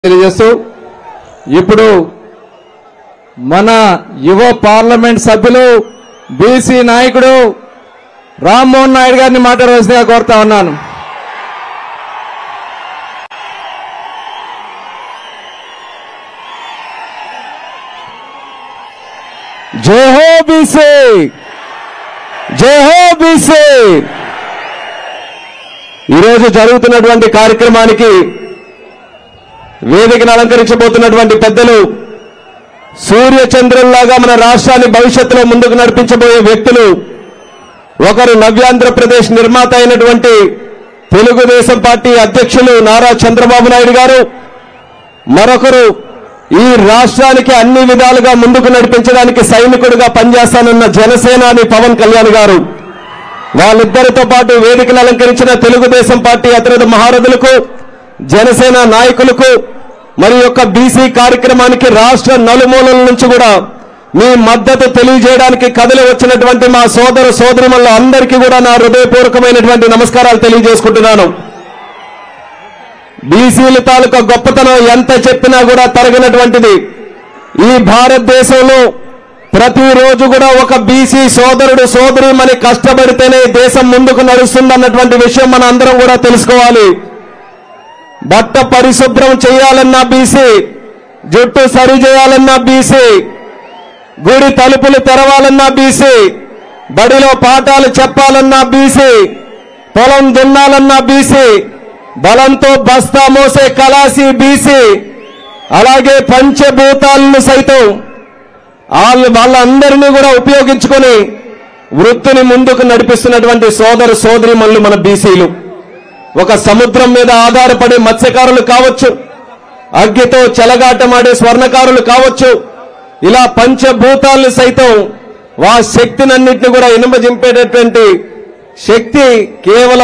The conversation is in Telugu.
తెలియజేస్తూ ఇప్పుడు మన యువ పార్లమెంట్ సభ్యులు బీసీ నాయకుడు రామ్మోహన్ నాయుడు గారిని మాట్లాడవలసిందిగా కోరుతా ఉన్నాను జై హో బీసీ జై హో బీసీ ఈరోజు జరుగుతున్నటువంటి కార్యక్రమానికి వేదికను అలంకరించబోతున్నటువంటి పెద్దలు సూర్య చంద్రుల్లాగా మన రాష్ట్రాన్ని భవిష్యత్తులో ముందుకు నడిపించబోయే వ్యక్తులు ఒకరు నవ్యాంధ్రప్రదేశ్ నిర్మాత అయినటువంటి తెలుగుదేశం పార్టీ అధ్యక్షులు నారా చంద్రబాబు నాయుడు గారు మరొకరు ఈ రాష్ట్రానికి అన్ని విధాలుగా ముందుకు నడిపించడానికి సైనికుడిగా పనిచేస్తానన్న జనసేనాని పవన్ కళ్యాణ్ గారు వాళ్ళిద్దరితో పాటు వేదికను అలంకరించిన తెలుగుదేశం పార్టీ అతిరథ మహారథులకు జనసేన నాయకులకు మరి యొక్క బీసీ కార్యక్రమానికి రాష్ట్ర నలుమూలల నుంచి కూడా మీ మద్దతు తెలియజేయడానికి కదిలి వచ్చినటువంటి మా సోదర సోదరిమల్ల అందరికీ కూడా నా హృదయపూర్వకమైనటువంటి నమస్కారాలు తెలియజేసుకుంటున్నాను బీసీల తాలూకా గొప్పతనం ఎంత చెప్పినా కూడా తరగినటువంటిది ఈ భారతదేశంలో ప్రతిరోజు కూడా ఒక బీసీ సోదరుడు సోదరి మన కష్టపడితేనే దేశం ముందుకు నడుస్తుందన్నటువంటి విషయం మన అందరం కూడా తెలుసుకోవాలి బట్ట పరిశుభ్రం చేయాలన్నా బీసీ జుట్టు సరి చేయాలన్నా బీసీ గుడి తలుపులు తెరవాలన్నా బీసీ బడిలో పాఠాలు చెప్పాలన్నా బీసీ పొలం దున్నాలన్నా బీసీ బలంతో బస్తా మోసే కలాసి బీసీ అలాగే పంచభూతాలను సైతం వాళ్ళు వాళ్ళందరినీ కూడా ఉపయోగించుకొని వృత్తిని ముందుకు నడిపిస్తున్నటువంటి సోదర సోదరి మన బీసీలు ఒక సముద్రం మీద ఆధారపడే మత్స్యకారులు కావచ్చు అగ్గితో చెలగాటమాడే స్వర్ణకారులు కావచ్చు ఇలా పంచభూతాలను సైతం వా శక్తినన్నింటిని కూడా ఇనుమజింపేటటువంటి శక్తి కేవలం